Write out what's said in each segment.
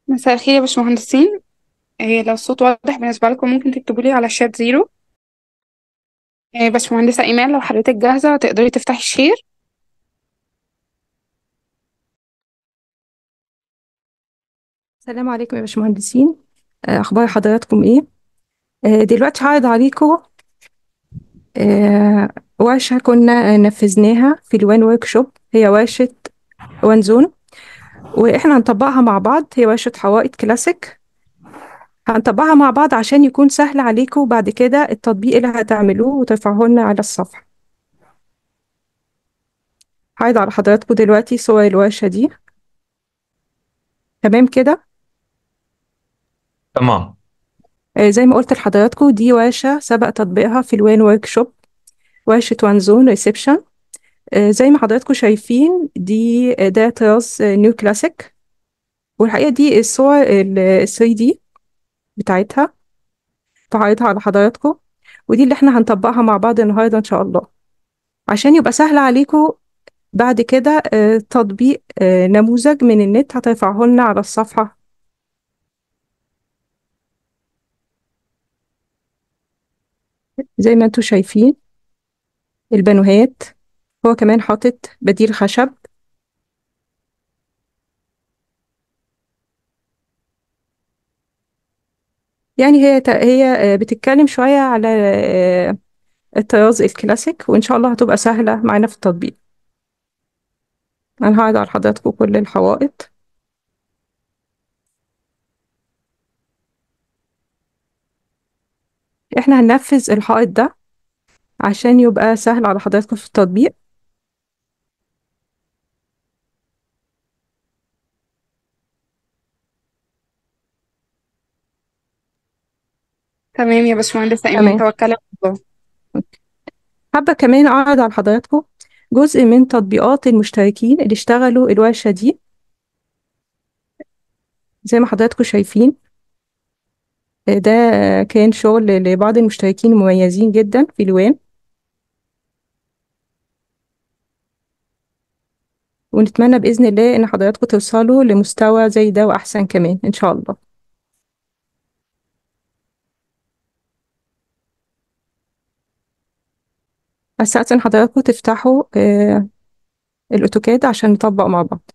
مساء الخير يا باشمهندسين إيه لو الصوت واضح بالنسبة لكم ممكن تكتبوا لي على الشات زيرو إيه باشمهندسة إيمان لو حضرتك جاهزة تقدري تفتحي الشير السلام عليكم يا باشمهندسين آه، اخبار حضراتكم ايه آه، دلوقتي هعرض عليكم آه، ورشة كنا نفذناها في الوان ورك شوب هي ورشة وان زون واحنا هنطبقها مع بعض هي ورشة حوائط كلاسيك هنطبقها مع بعض عشان يكون سهل عليكم بعد كده التطبيق اللي هتعملوه وترفعوه لنا على الصفحة هعرض على حضراتكم دلوقتي صور الورشة دي تمام كده تمام آه، زي ما قلت لحضراتكم دي ورشة سبق تطبيقها في الوان ورك شوب ورشة وان زون ريسبشن زي ما حضراتكم شايفين دي آه، ده طراز نيو كلاسيك والحقيقة دي الصور ال 3 دي بتاعتها فهعرضها على حضراتكم ودي اللي احنا هنطبقها مع بعض النهاردة ان شاء الله عشان يبقى سهل عليكم بعد كده آه، تطبيق آه، نموذج من النت هترفعه لنا على الصفحة زي ما انتم شايفين البانوهات هو كمان حاطط بديل خشب يعني هي ت- هي آه، بتتكلم شوية على آه، الطراز الكلاسيك وإن شاء الله هتبقى سهلة معانا في التطبيق أنا هعرض على حضراتكم كل الحوائط احنا هننفذ الحائط ده عشان يبقى سهل على حضراتكم في التطبيق تمام يا باشمهندسة إيمان تمام توكلي على الله حابة كمان أعرض على حضراتكم جزء من تطبيقات المشتركين اللي اشتغلوا الورشة دي زي ما حضراتكم شايفين ده كان شغل لبعض المشتركين المميزين جدا في الوان ونتمنى بإذن الله إن حضراتكم توصلوا لمستوى زي ده وأحسن كمان إن شاء الله أستأذن حضراتكم تفتحوا آه، الأوتوكاد عشان نطبق مع بعض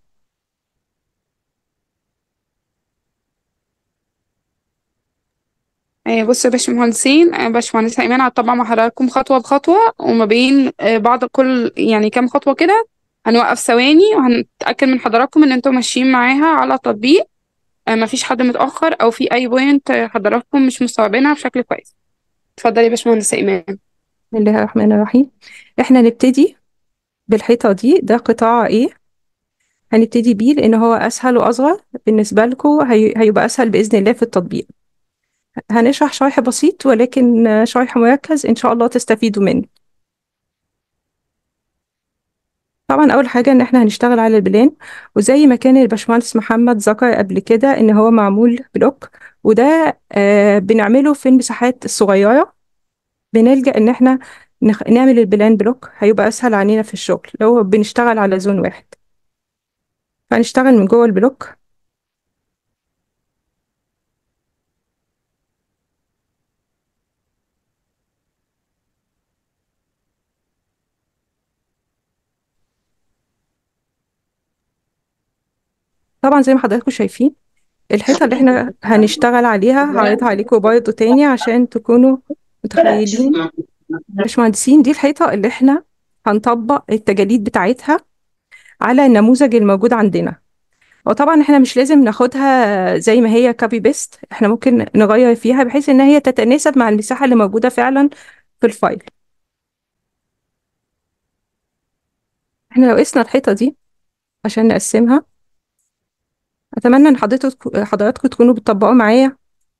إيه بصوا يا باشمهندسين آه، باشمهندسة إيمان هتطبق مع حضراتكم خطوة بخطوة وما بين آه، بعض كل يعني كام خطوة كده هنوقف ثواني وهنتأكد من حضراتكم إن انتوا ماشيين معاها على تطبيق آه، مفيش حد متأخر أو في أي بوينت حضراتكم مش مستوعبينها بشكل كويس اتفضلي يا باشمهندسة إيمان بسم الله الرحمن الرحيم إحنا نبتدي بالحيطة دي ده قطاع إيه هنبتدي بيه لأن هو أسهل وأصغر بالنسبة لكم هي... هيبقى أسهل بإذن الله في التطبيق هنشرح شرح بسيط ولكن آه، شرح مركز إن شاء الله تستفيدوا منه طبعا أول حاجة إن إحنا هنشتغل على البلان وزي ما كان الباشمهندس محمد ذكر قبل كده إن هو معمول بلوك وده آه بنعمله في المساحات الصغيرة بنلجأ إن إحنا نخ... نعمل البلان بلوك هيبقى أسهل علينا في الشغل لو بنشتغل على زون واحد فهنشتغل من جوه البلوك طبعا زي ما حضراتكم شايفين الحيطة اللي احنا هنشتغل عليها هعرضها عليكم برضه تاني عشان تكونوا متخيلين باشمهندسين دي الحيطة اللي احنا هنطبق التجاليد بتاعتها على النموذج الموجود عندنا وطبعا احنا مش لازم ناخدها زي ما هي كوبي بيست احنا ممكن نغير فيها بحيث ان هي تتناسب مع المساحة اللي موجودة فعلا في الفايل احنا لو قسنا الحيطة دي عشان نقسمها اتمنى ان حضرتك حضراتكم تكونوا بتطبقوا معايا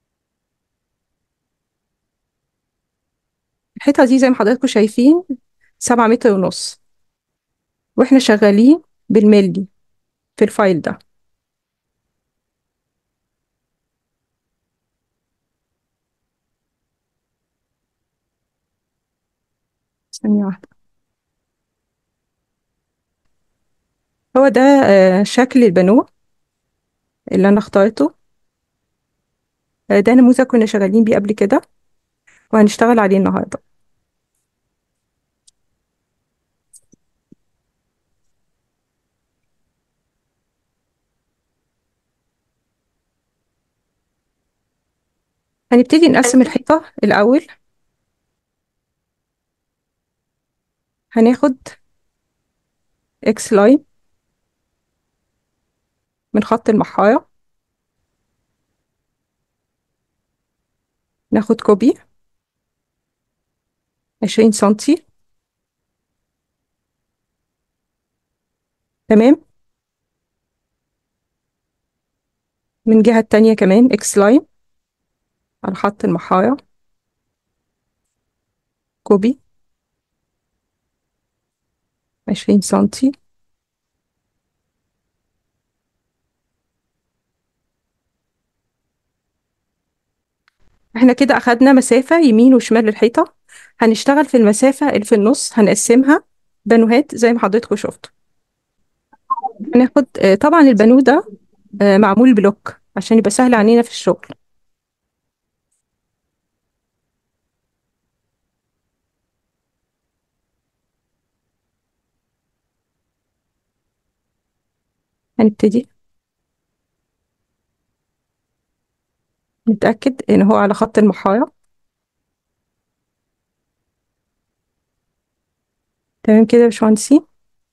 الحيطة دي زي ما حضراتكم شايفين سبعة متر ونص واحنا شغالين بالملي في الفايل ده ثانية واحدة هو ده آه، شكل البانو اللي انا اخترته آه، ده نموذج كنا شغالين بيه قبل كده وهنشتغل عليه النهارده هنبتدي نقسم الحيطة الأول هناخد اكس لاين من خط المحارة ناخد كوبي عشرين سنتي تمام من الجهة التانية كمان اكس لاين على خط المحارة كوبي عشرين سنتي احنا كده أخدنا مسافة يمين وشمال للحيطة هنشتغل في المسافة اللي في النص هنقسمها بانوهات زي ما حضرتكم شفتوا هناخد آه، طبعا البانو ده آه، معمول بلوك عشان يبقى سهل علينا في الشغل هنبتدي نتأكد إن هو على خط المحارة تمام كده يا باشمهندسين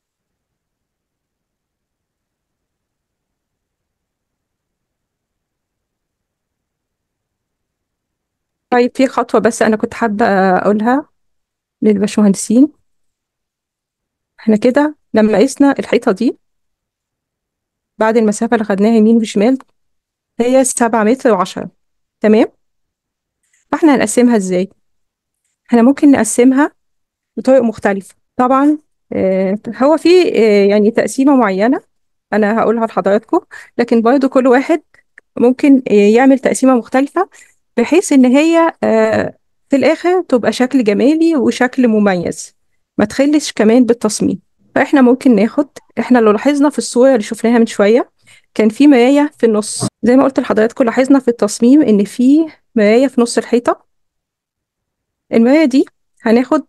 طيب في خطوة بس أنا كنت حابة أقولها للباشمهندسين احنا كده لما قسنا الحيطة دي بعد المسافة اللي خدناها يمين وشمال هي سبعة متر وعشرة تمام فاحنا هنقسمها ازاي احنا ممكن نقسمها بطرق مختلفة طبعا آه، هو في آه، يعني تقسيمة معينة أنا هقولها لحضراتكم لكن برضو كل واحد ممكن آه، يعمل تقسيمة مختلفة بحيث إن هي آه، في الآخر تبقى شكل جمالي وشكل مميز ما تخلش كمان بالتصميم فإحنا ممكن ناخد إحنا لو لاحظنا في الصورة اللي شفناها من شوية كان في مراية في النص زي ما قلت لحضراتكم لاحظنا في التصميم إن في مراية في نص الحيطة المراية دي هناخد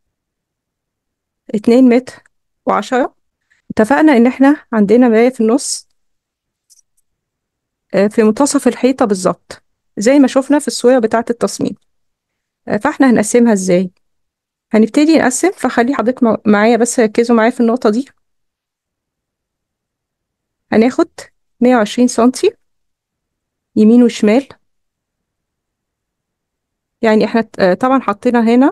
اتنين متر وعشرة اتفقنا ان احنا عندنا مراية في النص آه، في منتصف الحيطة بالظبط زي ما شفنا في الصورة بتاعة التصميم آه، فاحنا هنقسمها ازاي هنبتدي نقسم فخلي حضرتك مع- معايا بس ركزوا معايا في النقطة دي هناخد 120 سنتي يمين وشمال يعني احنا آه، طبعا حطينا هنا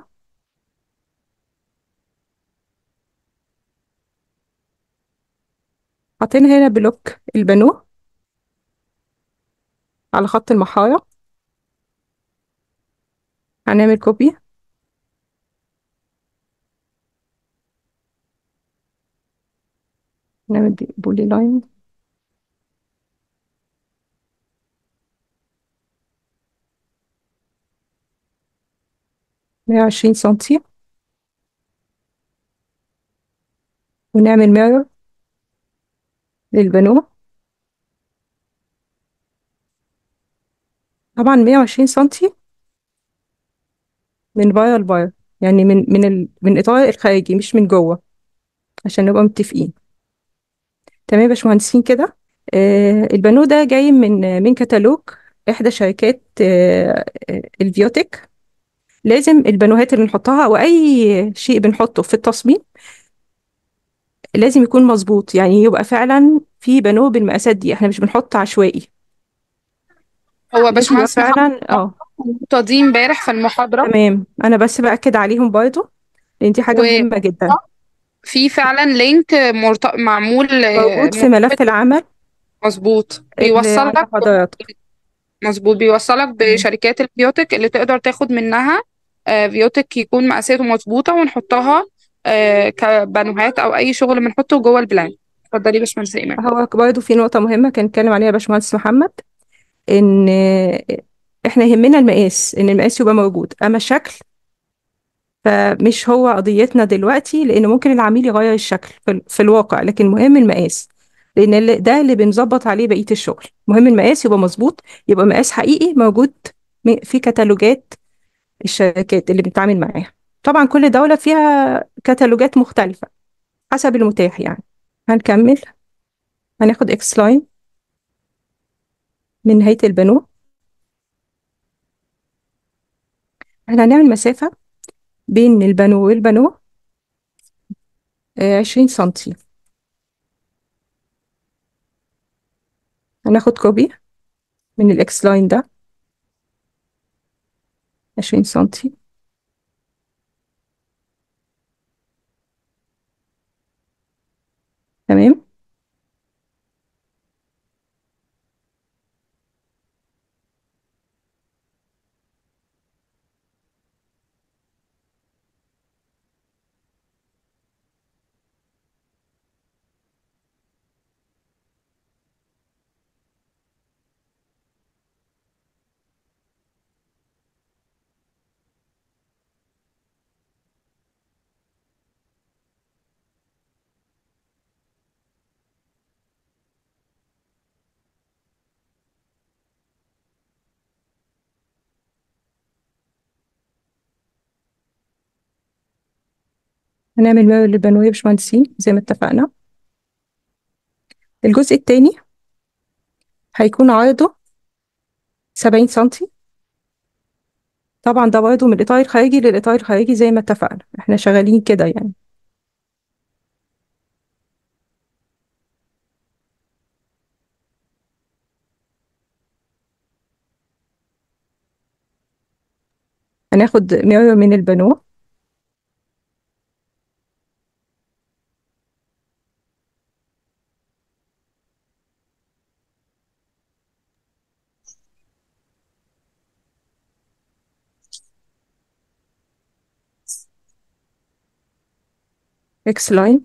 حطينا هنا بلوك البانو على خط المحارة هنعمل كوبي نعمل بي- بولي لاين مية وعشرين سنتي ونعمل ميرور للبانو طبعا مية وعشرين سنتي من بره لبره يعني من من ال... من الإطار الخارجي مش من جوه عشان نبقى متفقين تمام يا باشمهندسين كده آه البانو ده جاي من من كتالوج إحدى شركات آه آه، الفيوتك لازم البانوهات اللي نحطها أو أي شيء بنحطه في التصميم لازم يكون مظبوط يعني يبقى فعلا في بانو بالمقاسات دي احنا مش بنحط عشوائي هو لازم يبقى باشمهندس محمد فعلا اه النقطة دي امبارح في المحاضرة تمام انا بس باكد عليهم برضو لان دي حاجه مهمه جدا وفي فعلا لينك مرت... معمول آه، موجود في ملف العمل مظبوط اللي عند بيوصلك حضراتكم مظبوط بيوصلك بشركات البيوتك اللي تقدر تاخد منها آه، بيوتك يكون مقاساته مظبوطة ونحطها آه، كبانوهات أو أي شغل بنحطه جوه البلان اتفضلي يا باشمهندس إيمان هو برضو في نقطه مهمه كان اتكلم عليها باشمهندس محمد ان احنا يهمنا المقاس ان المقاس يبقى موجود اما الشكل فمش هو قضيتنا دلوقتي لان ممكن العميل يغير الشكل في, ال- في الواقع لكن مهم المقاس لان اللي- ده اللي بنظبط عليه بقيه الشغل مهم المقاس يبقى مظبوط يبقى مقاس حقيقي موجود م- في كتالوجات الشركات اللي بنتعامل معاها طبعا كل دولة فيها كتالوجات مختلفة حسب المتاح يعني هنكمل هناخد اكس لاين من نهاية البانو احنا هنعمل مسافة بين البانو والبانو آه، عشرين سنتي هناخد كوبي من الاكس لاين ده عشرين سنتي تمام هنعمل ميرور للبانو يا باشمهندسين زي ما اتفقنا الجزء التاني هيكون عرضه سبعين سنتي طبعا ده برضه من الإطار الخارجي للإطار الخارجي زي ما اتفقنا احنا شغالين كده يعني هناخد ميرور من البانو اكس لاين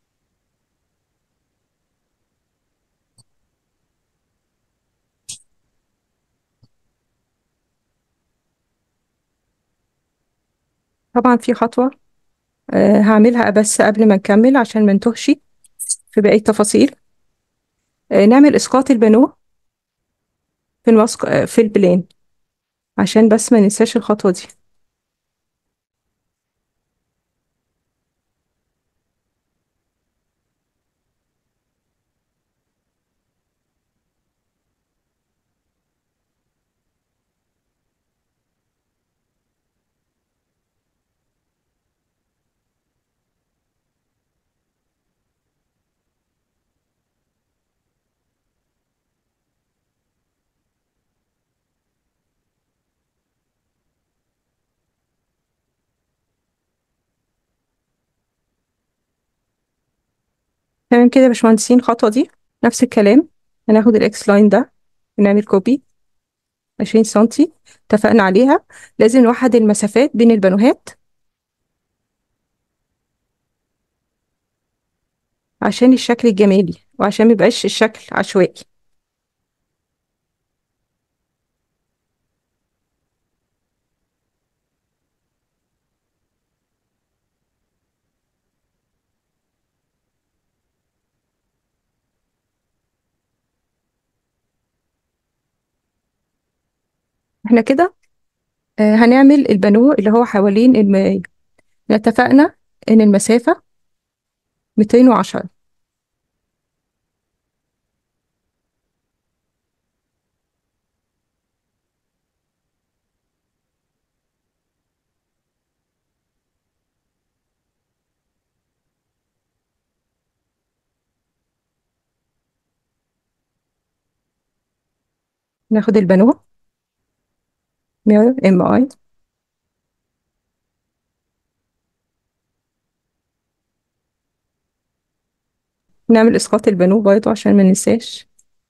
طبعا في خطوة آه، هعملها بس قبل ما نكمل عشان ما نتوهش في باقي التفاصيل آه، نعمل إسقاط البانو في الوسق آه، في البلان عشان بس ما ننساش الخطوة دي تمام كده يا باشمهندسين الخطوة دي نفس الكلام هناخد الإكس لاين ده ونعمل كوبي عشرين سنتي اتفقنا عليها لازم نوحد المسافات بين البانوهات عشان الشكل الجمالي وعشان ميبقاش الشكل عشوائي احنا كده آه، هنعمل البانو اللي هو حوالين المراية اتفقنا ان المسافة 210 ناخد البانو ميرور ام اي نعمل اسقاط البانو برضه عشان ما ننساش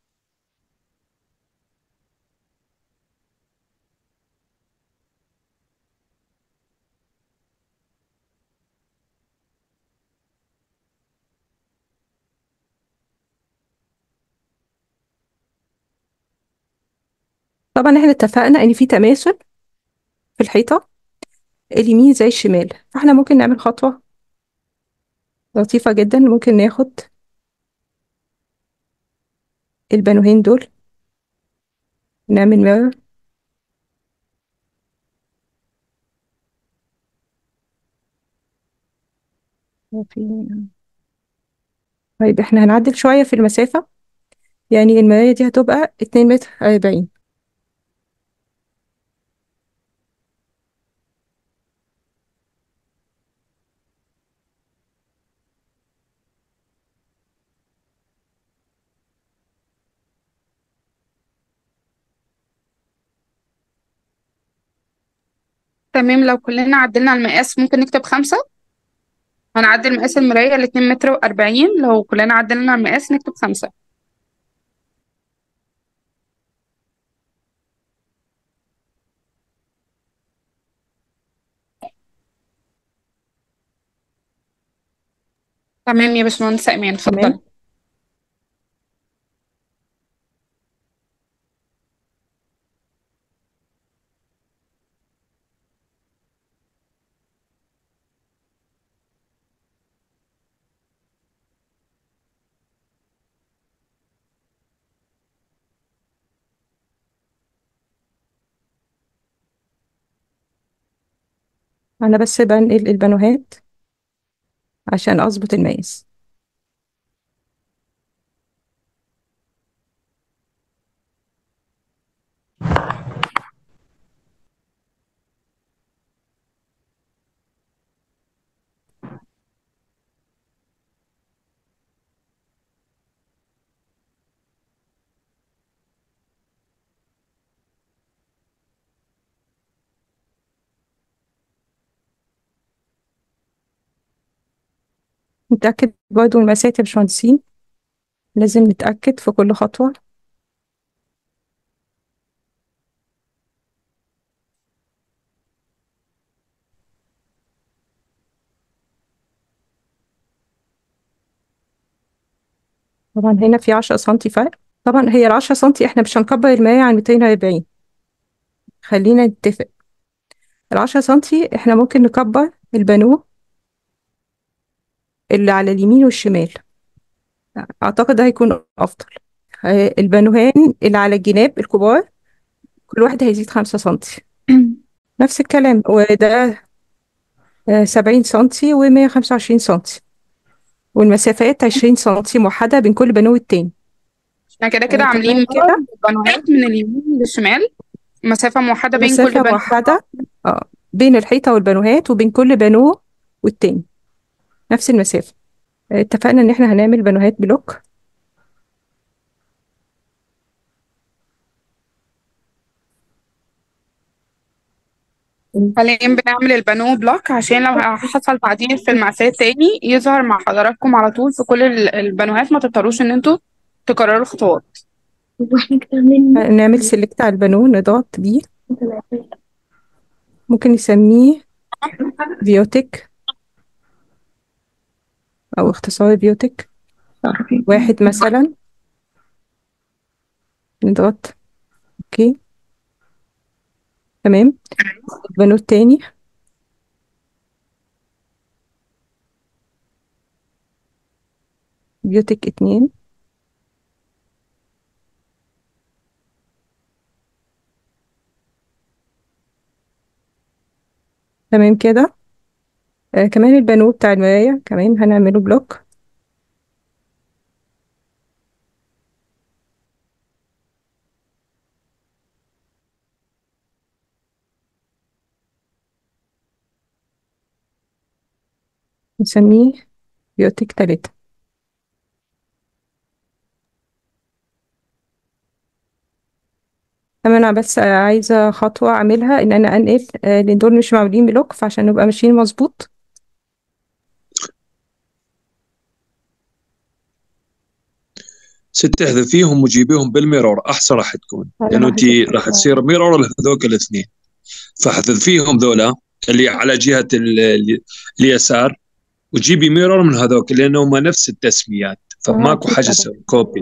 طبعا احنا اتفقنا ان في تماثل في الحيطة اليمين زي الشمال فاحنا ممكن نعمل خطوة لطيفة جدا ممكن ناخد البانوهين دول نعمل ميرور طيب احنا هنعدل شوية في المسافة يعني المراية دي هتبقى اتنين متر أربعين تمام لو كلنا عدلنا المقاس ممكن نكتب خمسة هنعدل مقاس المراية لاتنين متر وأربعين لو كلنا عدلنا المقاس نكتب خمسة تمام يا باشمهندسة إيمان اتفضلي تمام أنا بس بنقل البانوهات عشان أظبط المقاس نتأكد برضو من المقاسات يا باشمهندسين لازم نتأكد في كل خطوة طبعا هنا في عشرة سنتي فرق طبعا هي العشرة سنتي احنا مش هنكبر المراية عن ميتين وأربعين خلينا نتفق العشرة سنتي احنا ممكن نكبر البانو اللي على اليمين والشمال أعتقد ده هيكون أفضل آه، البانوهان اللي على الجناب الكبار كل واحد هيزيد خمسة سنتي نفس الكلام وده آه، سبعين سنتي ومية خمسة وعشرين سنتي والمسافات عشرين سنتي موحدة بين كل بانو والتاني احنا كده كده آه، عاملين تمام كده بانوهات من اليمين للشمال مسافة موحدة بين كل مسافة بانو موحدة اه بين الحيطة والبانوهات وبين كل بانو والتاني نفس المسافة آه، اتفقنا ان احنا هنعمل بانوهات بلوك حاليا بنعمل البانو بلوك عشان لو حصل تعديل في المقاسات تاني يظهر مع حضراتكم على طول في كل ال- البانوهات ما تضطروش ان انتوا تكرروا الخطوات واحنا كده من آه، نعمل سيلكت على البانو نضغط بيه ممكن نسميه بيوتك او اختصار بيوتك واحد مثلا نضغط اوكي تمام البانو التاني بيوتك اتنين تمام كده آه كمان البانو بتاع المراية كمان هنعمله بلوك نسميه بيوتك تلاتة تمام انا بس عايزة خطوة اعملها ان انا انقل آه لان دول مش معمولين بلوك فعشان نبقى ماشيين مظبوط ست احذفيهم وجيبيهم بالميرور احسن راح تكون أنا لانه ما انت حذفتهم. راح تصير ميرور لهذوك الاثنين فحذفيهم ذولا اللي على جهه ال- ال- اليسار وجيبي ميرور من هذوك لانهم نفس التسميات فماكو أكيد حاجه طبعاً. تسوي كوبي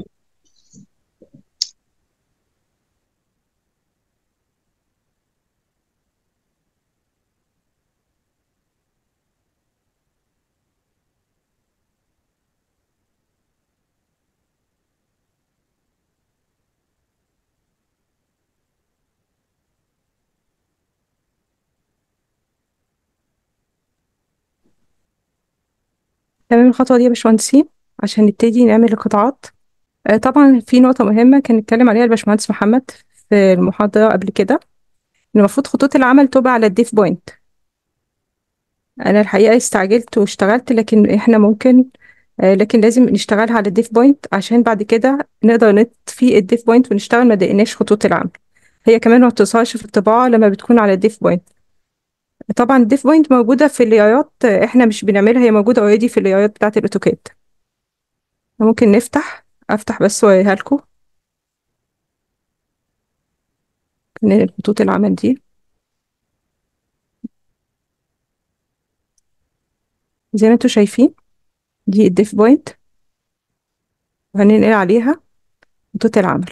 تمام الخطوة دي يا باشمهندسين عشان نبتدي نعمل القطاعات آه، طبعا في نقطة مهمة كان اتكلم عليها الباشمهندس محمد في المحاضرة قبل كده إن المفروض خطوط العمل تبقى على الديف بوينت أنا الحقيقة استعجلت واشتغلت لكن إحنا ممكن آه، لكن لازم نشتغلها على الديف بوينت عشان بعد كده نقدر نطفي الديف بوينت ونشتغل ما ضايقناش خطوط العمل هي كمان ما بتظهرش في الطباعة لما بتكون على الديف بوينت طبعا الديف بوينت موجودة في اللايات آه، احنا مش بنعملها هي موجودة اوريدي في اللايات بتاعة الاوتوكاد ممكن نفتح افتح بس واوريها لكم ننقل خطوط العمل دي زي ما انتوا شايفين دي الديف بوينت وهننقل عليها خطوط العمل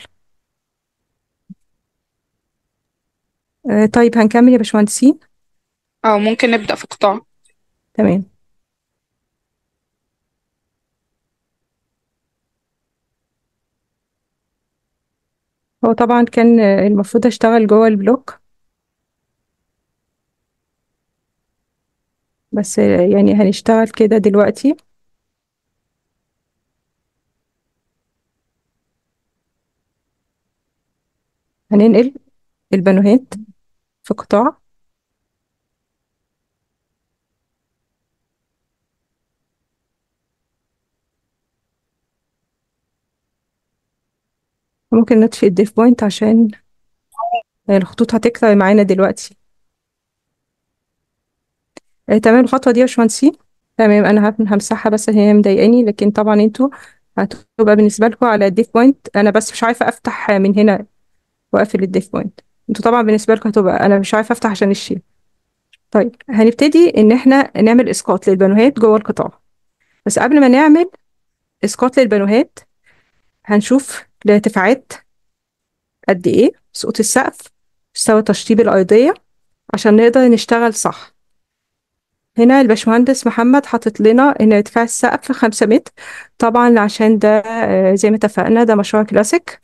آه، طيب هنكمل يا باشمهندسين او ممكن نبدأ في قطاع تمام هو طبعا كان آه، المفروض اشتغل جوه البلوك بس آه، يعني هنشتغل كده دلوقتي هننقل البانوهات في قطاع ممكن نطفي الديف بوينت عشان الخطوط هتكتر معانا دلوقتي آه، تمام الخطوة دي يا باشمهندسين تمام انا هم- همسحها بس هي مضايقاني لكن طبعا انتوا هتبقى بالنسبة لكم على الديف بوينت انا بس مش عارفة افتح من هنا واقفل الديف بوينت انتوا طبعا بالنسبة لكم هتبقى انا مش عارفة افتح عشان الشيل طيب هنبتدي ان احنا نعمل اسقاط للبانوهات جوه القطاع بس قبل ما نعمل اسقاط للبانوهات هنشوف الارتفاعات قد ايه سقوط السقف مستوى تشطيب الارضية عشان نقدر نشتغل صح هنا الباشمهندس محمد حاطط لنا ان ارتفاع السقف خمسة متر طبعا عشان ده آه، زي ما اتفقنا ده مشروع كلاسيك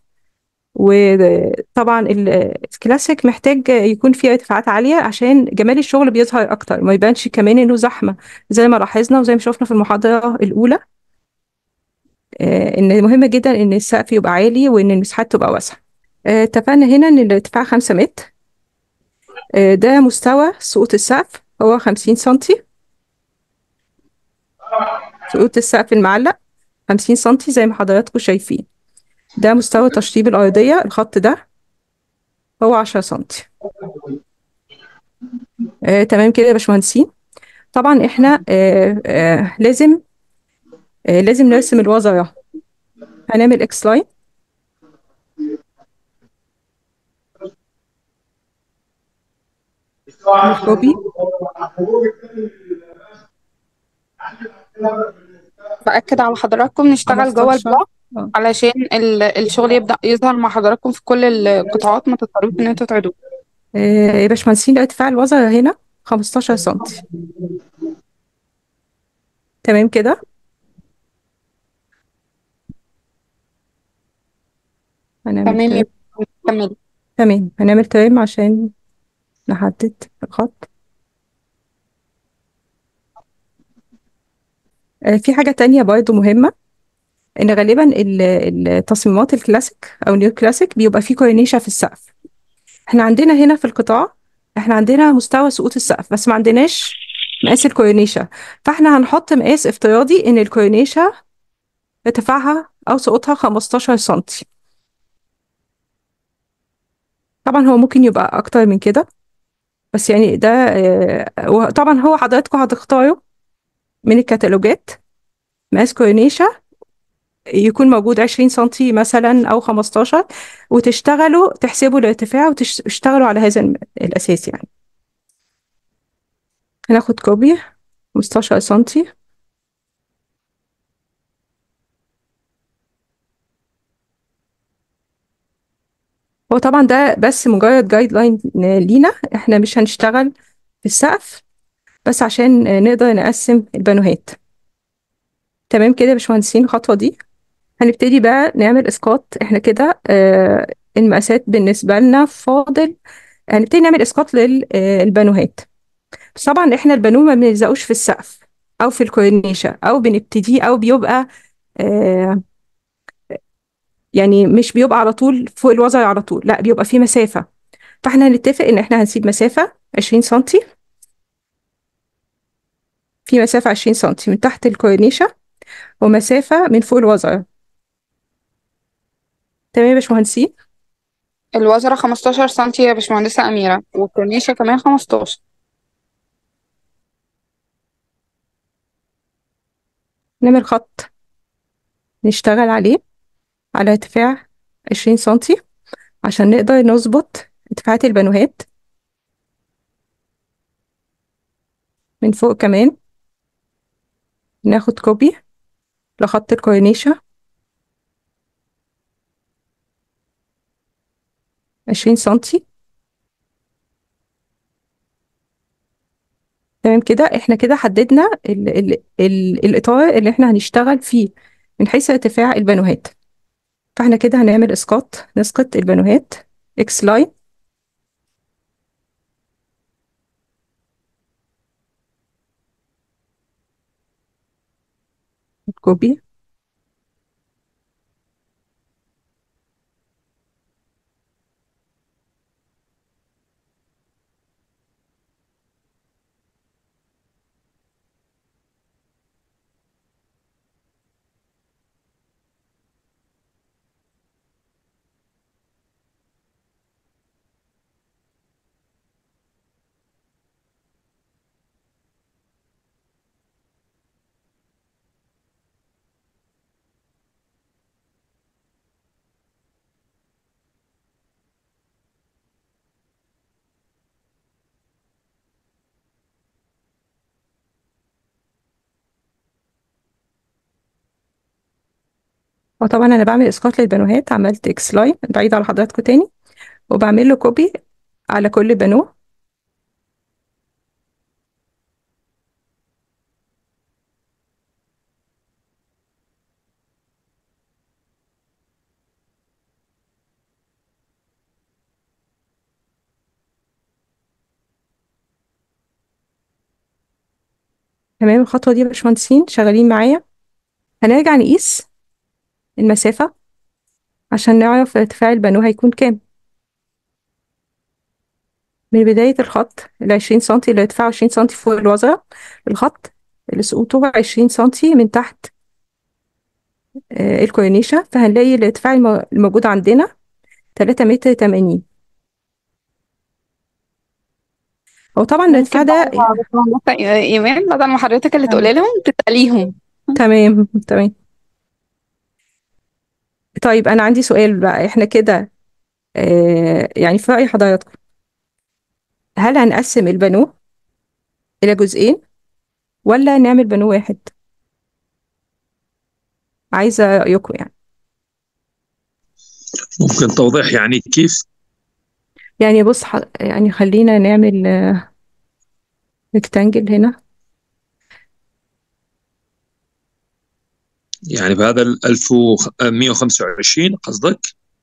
وطبعا ال- الكلاسيك محتاج يكون فيه ارتفاعات عالية عشان جمال الشغل بيظهر أكتر ما يبانش كمان إنه زحمة زي ما لاحظنا وزي ما شفنا في المحاضرة الأولى آه، إن مهم جدا إن السقف يبقى عالي وإن المساحات تبقى واسعة آه، اتفقنا هنا إن الارتفاع خمسة متر آه، ده مستوى سقوط السقف هو خمسين سنتي سقوط السقف المعلق خمسين سنتي زي ما حضراتكم شايفين ده مستوى تشطيب الأرضية الخط ده هو عشرة سنتي آه، تمام كده يا باشمهندسين طبعا احنا آه، آه، لازم آه، لازم نرسم الوزرة هنعمل اكس لاين نعمل كوبي بأكد على حضراتكم نشتغل جوه 15 البلوك آه. علشان ال- الشغل يبدأ يظهر مع حضراتكم في كل القطاعات ما تضطروش ان انتوا تعيدوه آه، يا باشمهندسين ارتفاع الوزرة هنا 15 سنتي تمام كده هنعمل تمام ترم يبقى كملي تمام هنعمل ترم عشان نحدد الخط آه، في حاجة تانية برضو مهمة إن غالبا ال- التصميمات الكلاسيك أو نيو كلاسيك بيبقى فيه كورنيشة في السقف احنا عندنا هنا في القطاع احنا عندنا مستوى سقوط السقف بس ما عندناش مقاس الكورنيشة فاحنا هنحط مقاس افتراضي إن الكورنيشة ارتفاعها أو سقوطها 15 سنتي طبعا هو ممكن يبقى أكتر من كده بس يعني ده آه، وطبعا هو حضراتكم هتختاروا من الكتالوجات مقاس كورنيشة يكون موجود 20 سنتي مثلا أو 15 وتشتغلوا تحسبوا الارتفاع وتشتغلوا على هذا الم- الأساس يعني هناخد كوبي 15 سنتي هو طبعا ده بس مجرد جايد لاين لينا احنا مش هنشتغل في السقف بس عشان نقدر نقسم البانوهات تمام كده يا باشمهندسين الخطوة دي هنبتدي بقى نعمل اسقاط احنا كده آه المقاسات بالنسبة لنا فاضل هنبتدي نعمل اسقاط للبانوهات بس طبعا احنا البانو ما بنلزقوش في السقف او في الكورنيشة او بنبتديه او بيبقى آه يعني مش بيبقى على طول فوق الوزر على طول لا بيبقى في مسافة فاحنا هنتفق ان احنا هنسيب مسافة 20 سنتي في مسافة 20 سنتي من تحت الكورنيشة ومسافة من فوق الوزر تمام يا باشمهندسين الوزرة 15 سنتي يا باشمهندسة أميرة والكورنيشة كمان 15 نعمل خط نشتغل عليه على ارتفاع 20 سنتي عشان نقدر نظبط ارتفاعات البانوهات من فوق كمان ناخد كوبي لخط الكورنيشة 20 سنتي تمام كده احنا كده حددنا ال ال ال الإطار اللي احنا هنشتغل فيه من حيث ارتفاع البانوهات فاحنا كده هنعمل اسقاط نسقط البانوهات اكس لاين كوبي وطبعا انا بعمل اسقاط للبانوهات عملت اكس لاين بعيد على حضراتكم تاني وبعمل له كوبي على كل بانو تمام الخطوة دي يا باشمهندسين شغالين معايا هنرجع نقيس المسافة عشان نعرف ارتفاع البانو هيكون كام من بداية الخط العشرين سنتي اللي ارتفاعه عشرين سنتي فوق الوزرة الخط اللي سقوطه عشرين سنتي من تحت آه، الكورنيشة فهنلاقي الارتفاع الم- الموجود عندنا تلاتة متر تمانين هو طبعا الارتفاع ممكن ده بقى باشمهندسة إيمان بدل ما حضرتك اللي تقولي لهم تسأليهم تمام تمام طيب أنا عندي سؤال بقى إحنا كده آه يعني في رأي حضراتكم هل هنقسم البانو إلى جزئين ولا نعمل بانو واحد عايزة رأيكم يعني ممكن توضيح يعني كيف يعني بص ح... يعني خلينا نعمل ريكتانجل هنا يعني بهذا ال 1125 قصدك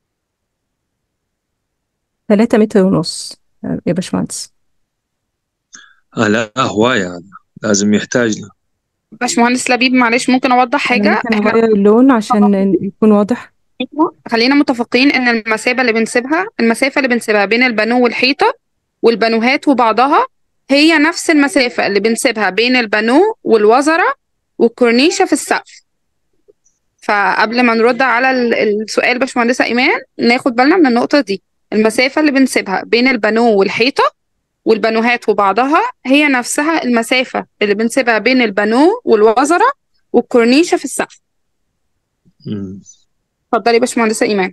تلاتة متر ونص يا باشمهندس آه لا هواية هذا لازم يحتاج له باشمهندس لبيب معلش ممكن أوضح أنا حاجة ممكن احنا أغير اللون عشان يكون واضح خلينا متفقين ان المسافة اللي بنسيبها المسافة اللي بنسيبها بين البانو والحيطة والبانوهات وبعضها هي نفس المسافة اللي بنسيبها بين البانو والوزرة والكورنيشة في السقف فقبل ما نرد على ال- السؤال باشمهندسة إيمان ناخد بالنا من النقطة دي المسافة اللي بنسيبها بين البانو والحيطة والبانوهات وبعضها هي نفسها المسافة اللي بنسيبها بين البانو والوزرة والكورنيشة في السقف مم. اتفضلي يا باشمهندسة إيمان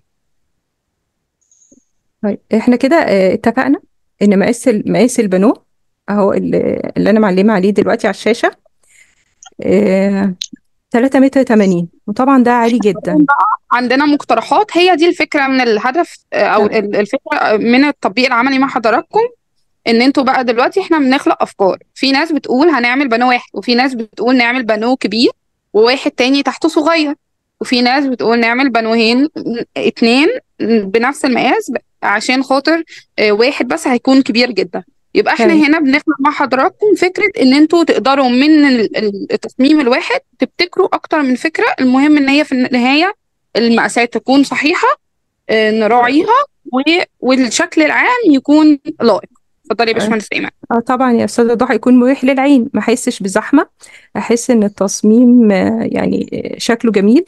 طيب احنا كده آه، اتفقنا ان مقاس ال- مقاس البانو اهو اللي اللي انا معلمه عليه دلوقتي على الشاشة آه، تلاتة متر تمانين وطبعا ده عالي جدا عندنا مقترحات هي دي الفكرة من الهدف آه، أو تمام. ال- الفكرة من التطبيق العملي مع حضراتكم إن أنتوا بقى دلوقتي إحنا بنخلق أفكار في ناس بتقول هنعمل بانو واحد وفي ناس بتقول نعمل بانو كبير وواحد تاني تحته صغير وفي ناس بتقول نعمل بانوهين اتنين بنفس المقاس ب- عشان خاطر آه، واحد بس هيكون كبير جدا يبقى احنا تمام هنا بنخلق مع حضراتكم فكرة ان انتوا تقدروا من ال- ال- التصميم الواحد تبتكروا اكتر من فكرة المهم ان هي في النهاية المقاسات تكون صحيحة آه، نراعيها و- والشكل العام يكون لائق اتفضلي يا آه، باشمهندس ايمن اه طبعا يا استاذه ضحى يكون مريح للعين ما احسش بزحمه احس ان التصميم آه، يعني آه، شكله جميل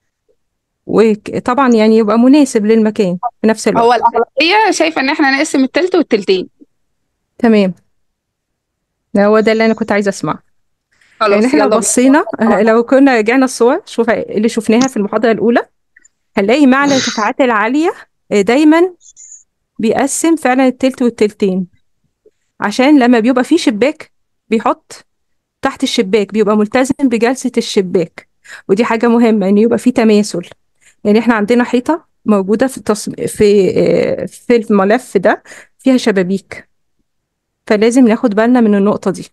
وطبعا يعني يبقى مناسب للمكان في نفس الوقت هو الأغلبية شايفة ان احنا نقسم التلت والتلتين تمام ده هو ده اللي انا كنت عايزه اسمعه خلاص يعني احنا يلا لو بينا. بصينا آه، لو كنا رجعنا الصور شوف اللي شفناها في المحاضره الاولى هنلاقي مع الارتفاعات العاليه آه، دايما بيقسم فعلا التلت والتلتين عشان لما بيبقى فيه شباك بيحط تحت الشباك بيبقى ملتزم بجلسة الشباك ودي حاجة مهمة ان يبقى في تماثل يعني احنا عندنا حيطة موجودة في التصم... في آه، في الملف ده فيها شبابيك فلازم ناخد بالنا من النقطة دي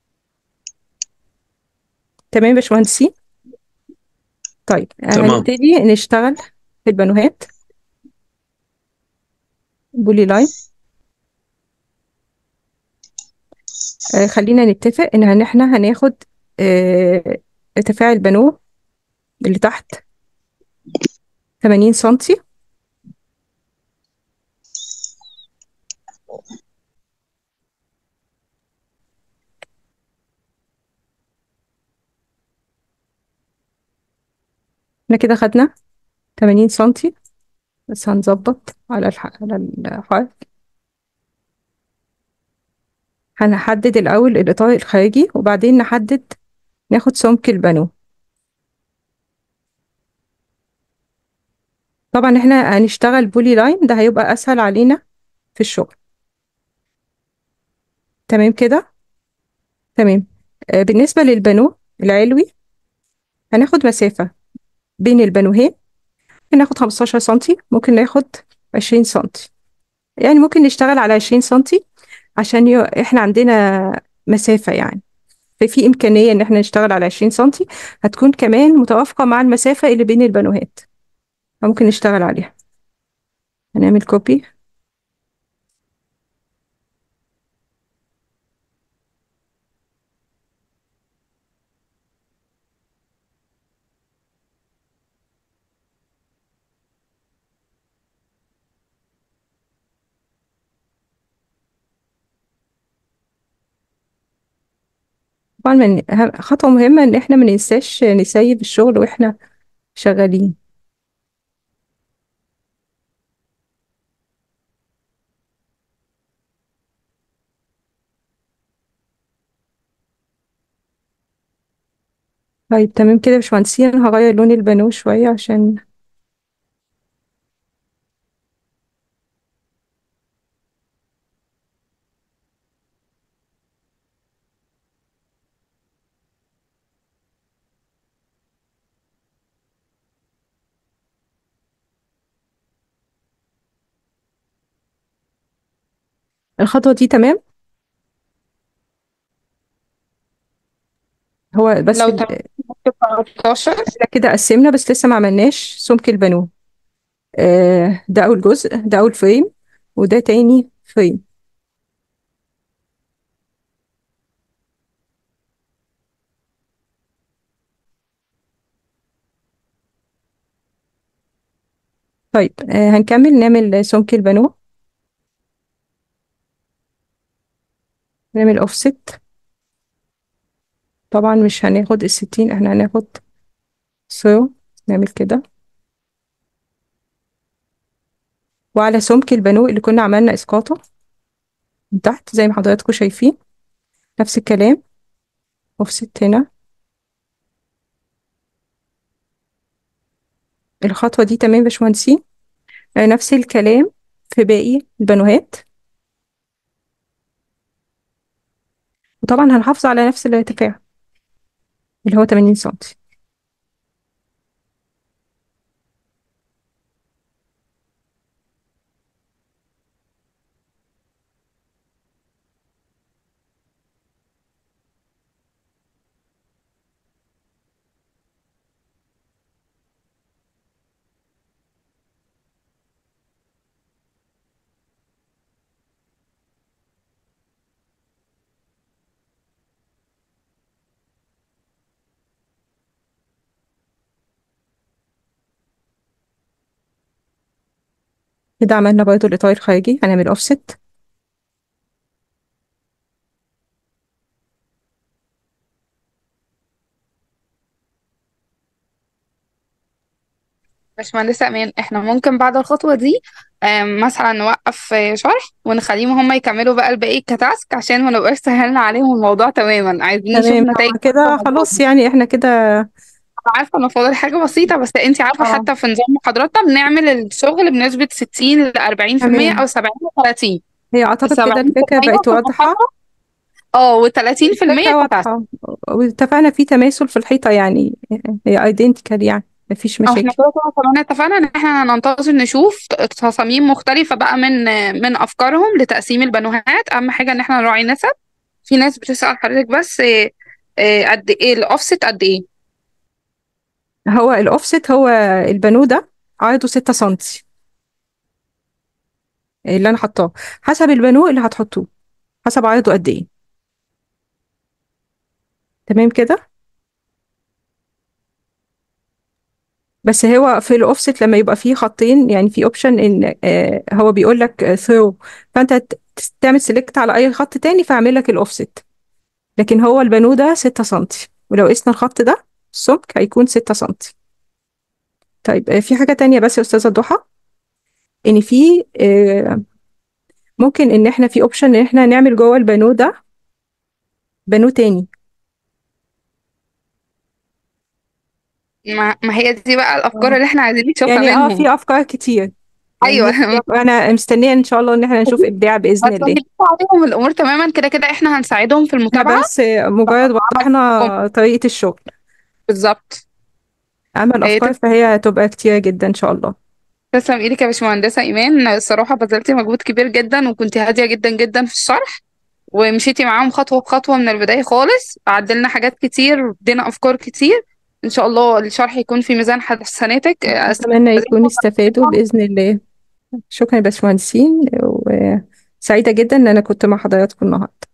تمام يا باشمهندسين طيب تمام. هنبتدي نشتغل في البانوهات بولي لاين آه، خلينا نتفق ان هن- احنا هناخد آه، ارتفاع البانوه اللي تحت 80 سنتي احنا كده خدنا 80 سنتي بس هنظبط على الح... على الحرف هنحدد الأول الإطار الخارجي وبعدين نحدد ناخد سمك البانو طبعا احنا هنشتغل بولي لاين ده هيبقى أسهل علينا في الشغل تمام كده تمام آه، بالنسبة للبانو العلوي هناخد مسافة بين البانوهين ممكن ناخد 15 سنتي ممكن ناخد 20 سنتي يعني ممكن نشتغل على 20 سنتي عشان ي... احنا عندنا مسافة يعني ففي إمكانية إن احنا نشتغل على 20 سنتي هتكون كمان متوافقة مع المسافة اللي بين البانوهات فممكن نشتغل عليها هنعمل كوبي طبعا من أهم- خطوة مهمة إن احنا ما ننساش نسيب الشغل واحنا شغالين طيب تمام كده يا باشمهندسين هغير لون البانو شوية عشان الخطوة دي تمام هو بس لو ال- تمام 13 احنا كده قسمنا بس لسه ما عملناش سمك البانو آه ده أول جزء ده أول فريم وده تاني فريم طيب آه هنكمل نعمل سمك البانو نعمل اوفست طبعا مش هناخد الستين احنا هناخد سو نعمل كده وعلى سمك البانو اللي كنا عملنا اسقاطه من تحت زي ما حضراتكم شايفين نفس الكلام اوفست هنا الخطوة دي تمام يا باشمهندسين آه، نفس الكلام في باقي البانوهات وطبعا هنحافظ على نفس الارتفاع اللي هو 80 سنتي كده عملنا برضو الإطار الخارجي هنعمل اوفست باشمهندسة امان احنا ممكن بعد الخطوة دي آم، مثلا نوقف آه، شرح ونخليهم هم يكملوا بقى الباقي كتاسك عشان ما نبقاش سهلنا عليهم الموضوع تماما عايزين نشوف تمام نتائج هو كده خلاص يعني احنا كده عارفة انه فاضل حاجة بسيطة بس انت عارفة اه حتى في نظام محاضراتنا بنعمل الشغل بنسبة 60 ل 40% تمام او 70 ل 30 هي أعتقد كده 70% الفكرة بقت في واضحة المحاضرة اه و30% الفكرة كتاسك واضحة واتفقنا في تماثل في الحيطة يعني هي ايدنتيكال يعني مفيش او احنا مشاكل كده كده كمان اتفقنا ان احنا هننتظر نشوف تصاميم مختلفة بقى من من افكارهم لتقسيم البانوهات اهم حاجة ان احنا نراعي نسب في ناس بتسأل حضرتك بس إيه إيه قد ايه الاوفست قد ايه هو الأوفست هو البانو ده عرضه ستة سنتي اللي أنا حطاه حسب البانو اللي هتحطوه حسب عرضه قد ايه تمام كده بس هو في الاوفست لما يبقى فيه خطين يعني في اوبشن ان آه هو بيقول لك ثرو فانت ت- تعمل سيلكت على اي خط تاني فاعمل لك الاوفست لكن هو البانو ده 6 سنتي ولو قسنا الخط ده السمك هيكون 6 سنتي طيب آه في حاجة تانية بس يا استاذة ضحى ان في آه ممكن ان احنا في اوبشن ان احنا نعمل جوه البانو ده بانو تاني ما, ما هي دي بقى الافكار اللي احنا عايزين نشوفها يعني اه منهم في افكار كتير يعني ايوه هي- انا مستنيه ان شاء الله ان احنا نشوف ابداع باذن بس الله هنلف عليهم الامور تماما كده كده احنا هنساعدهم في احنا المتابعه بس مجرد وضحنا طريقه الشغل بالظبط اما إيه، الافكار فهي هتبقى كتيره جدا ان شاء الله تسلم ايدك يا باشمهندسه ايمان الصراحه بذلتي مجهود كبير جدا وكنتي هاديه جدا جدا في الشرح ومشيتي معاهم خطوه بخطوه من البدايه خالص عدلنا حاجات كتير ادينا افكار كتير ان شاء الله الشرح يكون في ميزان حسناتك اتمنى يكونوا استفادوا باذن الله شكرا يا باشمهندسين وسعيده جدا ان انا كنت مع حضراتكم النهارده